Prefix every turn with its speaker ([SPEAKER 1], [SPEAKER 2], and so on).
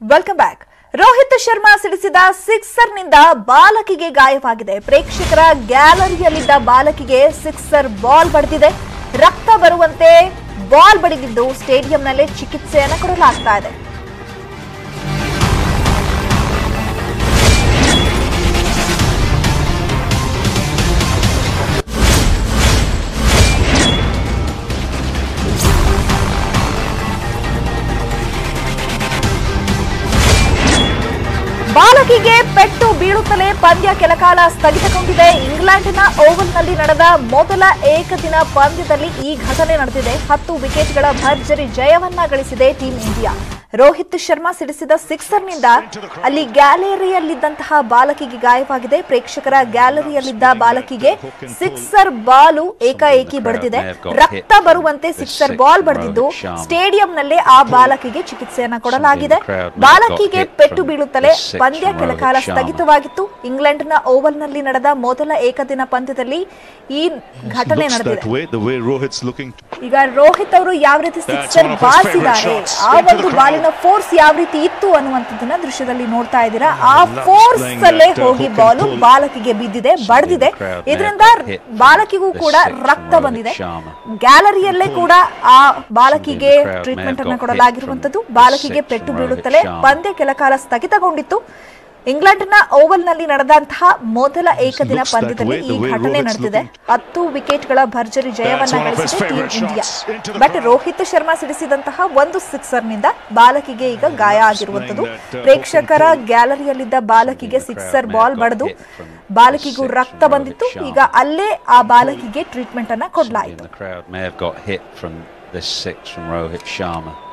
[SPEAKER 1] Welcome back Rohit Sharma ಸಿಡಿಸಿದ sixer ನಿಂದ ಬಾಲಕಿಗೆ ಗಾಯವಾಗಿದೆ ಪ್ರೇಕ್ಷಕರ ಗ್ಯಾಲರಿಯಲ್ಲಿದ್ದ ಬಾಲಕಿಗೆ ಸಿಕ್ಸರ್ ಬಾಲ್ ಬಡಿದಿದೆ ರಕ್ತ ಬರುವಂತೆ ಬಾಲ್ ಬಡಿದಿದ್ದು ಸ್ಟೇಡಿಯಂನಲ್ಲೇ ಚಿಕಿತ್ಸೆಯನ್ನು ಕೊಡಲಾಗ್ತಾ ಇದೆ ಬಾಲಕಿಗೆ ಪೆಟ್ಟು ಬೀಳುತ್ತಲೇ ಪಂದ್ಯ ಕೆಲಕಾಲ ಸ್ಥಗಿತಗೊಂಡಿದೆ ಇಂಗ್ಲೆಂಡಿನ ಓವಲ್ನಲ್ಲಿ ನಡೆದ ಮೊದಲ ಏಕದಿನ ಪಂದ್ಯದಲ್ಲಿ ಈ ಘಟನೆ ನಡೆದಿದೆ ಹತ್ತು ವಿಕೆಟ್ಗಳ ಭರ್ಜರಿ ಜಯವನ್ನ ಗಳಿಸಿದೆ ಟೀಂ ಇಂಡಿಯಾ ರೋಹಿತ್ ಶರ್ಮಾ ಸಿಡಿಸಿದ ಸಿಕ್ಸರ್ನಿಂದ ಅಲ್ಲಿ ಗ್ಯಾಲರಿಯಲ್ಲಿದ್ದಂತಹ ಬಾಲಕಿಗೆ ಗಾಯವಾಗಿದೆ ಪ್ರೇಕ್ಷಕರ ಗ್ಯಾಲರಿಯಲ್ಲಿದ್ದ ಬಾಲಕಿಗೆ ಸಿಕ್ಸರ್ ಬಾಲು ಏಕಾಏಕಿ ಬಡಿದಿದೆ ರಕ್ತ ಬರುವಂತೆ ಸಿಕ್ಸರ್ ಬಾಲ್ ಬಡಿದಿದ್ದು ಸ್ಟೇಡಿಯಂನಲ್ಲೇ ಆ ಬಾಲಕಿಗೆ ಚಿಕಿತ್ಸೆಯನ್ನ ಕೊಡಲಾಗಿದೆ ಬಾಲಕಿಗೆ ಪೆಟ್ಟು ಬೀಳುತ್ತಲೇ ಪಂದ್ಯ ಕೆಲಕಾಲ ಸ್ಥಗಿತವಾಗಿತ್ತು ಇಂಗ್ಲೆಂಡ್ನ ಓವಲ್ನಲ್ಲಿ ನಡೆದ ಮೊದಲ ಏಕದಿನ ಪಂದ್ಯದಲ್ಲಿ ಈ ಘಟನೆ
[SPEAKER 2] looks
[SPEAKER 1] ನಡೆದಿದೆ
[SPEAKER 2] that way. The way Rohit's looking.
[SPEAKER 1] ಈಗ ರೋಹಿತ್ ಅವರು ಯಾವ ರೀತಿ ಸಿಕ್ಸರ್
[SPEAKER 2] one of his
[SPEAKER 1] ಬಾರಿಸಿದ್ದಾರೆ
[SPEAKER 2] favorite shots
[SPEAKER 1] ಆ
[SPEAKER 2] into the
[SPEAKER 1] ಒಂದು
[SPEAKER 2] crowd.
[SPEAKER 1] ಬಾಲಿನ ಫೋರ್ಸ್ ಯಾವ ರೀತಿ ಇತ್ತು ಅನ್ನುವಂಥದ್ದನ್ನ ದೃಶ್ಯದಲ್ಲಿ ನೋಡ್ತಾ ಇದ್ದೀರಾ ಆ
[SPEAKER 2] loves
[SPEAKER 1] ಫೋರ್ಸ್
[SPEAKER 2] playing
[SPEAKER 1] ಅಲ್ಲೇ
[SPEAKER 2] that, uh,
[SPEAKER 1] ಹೋಗಿ
[SPEAKER 2] hook and
[SPEAKER 1] ಬಾಲು
[SPEAKER 2] pull.
[SPEAKER 1] ಬಾಲಕಿಗೆ ಬಿದ್ದಿದೆ ಬಡ್ದಿದೆ
[SPEAKER 3] crowd may have
[SPEAKER 1] ಇದರಿಂದ
[SPEAKER 3] got hit from
[SPEAKER 1] ಬಾಲಕಿಗೂ
[SPEAKER 3] the
[SPEAKER 1] ಕೂಡ
[SPEAKER 3] sixth from
[SPEAKER 1] ರಕ್ತ
[SPEAKER 3] Rohit
[SPEAKER 1] ಬಂದಿದೆ
[SPEAKER 3] Sharma.
[SPEAKER 1] ಗ್ಯಾಲರಿಯಲ್ಲೇ ಕೂಡ ಆ ಬಾಲಕಿಗೆ
[SPEAKER 3] Somebody in the crowd may
[SPEAKER 1] treatment
[SPEAKER 3] have
[SPEAKER 1] ಅನ್ನ
[SPEAKER 3] got hit
[SPEAKER 1] ಕೊಡಲಾಗಿರುವಂತದ್ದು
[SPEAKER 3] from the
[SPEAKER 1] ಬಾಲಕಿಗೆ
[SPEAKER 3] sixth
[SPEAKER 1] ಪೆಟ್ಟು
[SPEAKER 3] from Rohit
[SPEAKER 1] ಬೀಳುತ್ತಲೇ
[SPEAKER 3] Sharma.
[SPEAKER 1] ಪಂದ್ಯ ಕೆಲಕಾಲ ಸ್ಥಗಿತಗೊಂಡಿತ್ತು ಇಂಗ್ಲೆಂಡ್ನ ಓವಲ್ನಲ್ಲಿ ನಡೆದಂತಹ ಮೊದಲ ಏಕದಿನ
[SPEAKER 2] looks that
[SPEAKER 1] ಪಂದ್ಯದಲ್ಲಿ
[SPEAKER 2] way,
[SPEAKER 1] ಈ
[SPEAKER 2] the way
[SPEAKER 1] ಘಟನೆ
[SPEAKER 2] Rohit's
[SPEAKER 1] ನಡೆದಿದೆ
[SPEAKER 2] looking.
[SPEAKER 1] ಹತ್ತು ವಿಕೆಟ್ಗಳ ಭರ್ಜರಿ ಜಯವನ್ನ
[SPEAKER 2] one of his
[SPEAKER 1] ಗಳಿಸಿದೆ team
[SPEAKER 2] favorite
[SPEAKER 1] India
[SPEAKER 2] shots into the
[SPEAKER 1] but
[SPEAKER 2] crowd.
[SPEAKER 1] Rohit Sharma ಸಿಡಿಸಿದಂತಹ ಒಂದು ಸಿಕ್ಸರ್ ನಿಂದ ಬಾಲಕಿಗೆ ಈಗ ಗಾಯ ಆಗಿರುವಂತದ್ದು
[SPEAKER 2] playing that, uh,
[SPEAKER 1] ಪ್ರೇಕ್ಷಕರ
[SPEAKER 2] hook and pull.
[SPEAKER 1] ಗ್ಯಾಲರಿಯಲ್ಲಿದ್ದ ಬಾಲಕಿಗೆ
[SPEAKER 3] Somebody in the
[SPEAKER 1] sixer
[SPEAKER 3] crowd
[SPEAKER 1] ball
[SPEAKER 3] may have got
[SPEAKER 1] ಬಡಿದು
[SPEAKER 3] hit from the
[SPEAKER 1] ಬಾಲಕಿಗೂ
[SPEAKER 3] sixth
[SPEAKER 1] ರಕ್ತ
[SPEAKER 3] from
[SPEAKER 1] ಬಂದಿತ್ತು
[SPEAKER 3] Rohit
[SPEAKER 1] ಈಗ
[SPEAKER 3] Sharma.
[SPEAKER 1] ಅಲ್ಲೇ ಆ ಬಾಲಕಿಗೆ ಟ್ರೀಟ್ಮೆಂಟ್ ಅನ್ನ
[SPEAKER 3] Somebody in
[SPEAKER 1] ಕೊಡಲಾಯಿತು
[SPEAKER 3] the crowd may have got hit from the six from Rohit Sharma.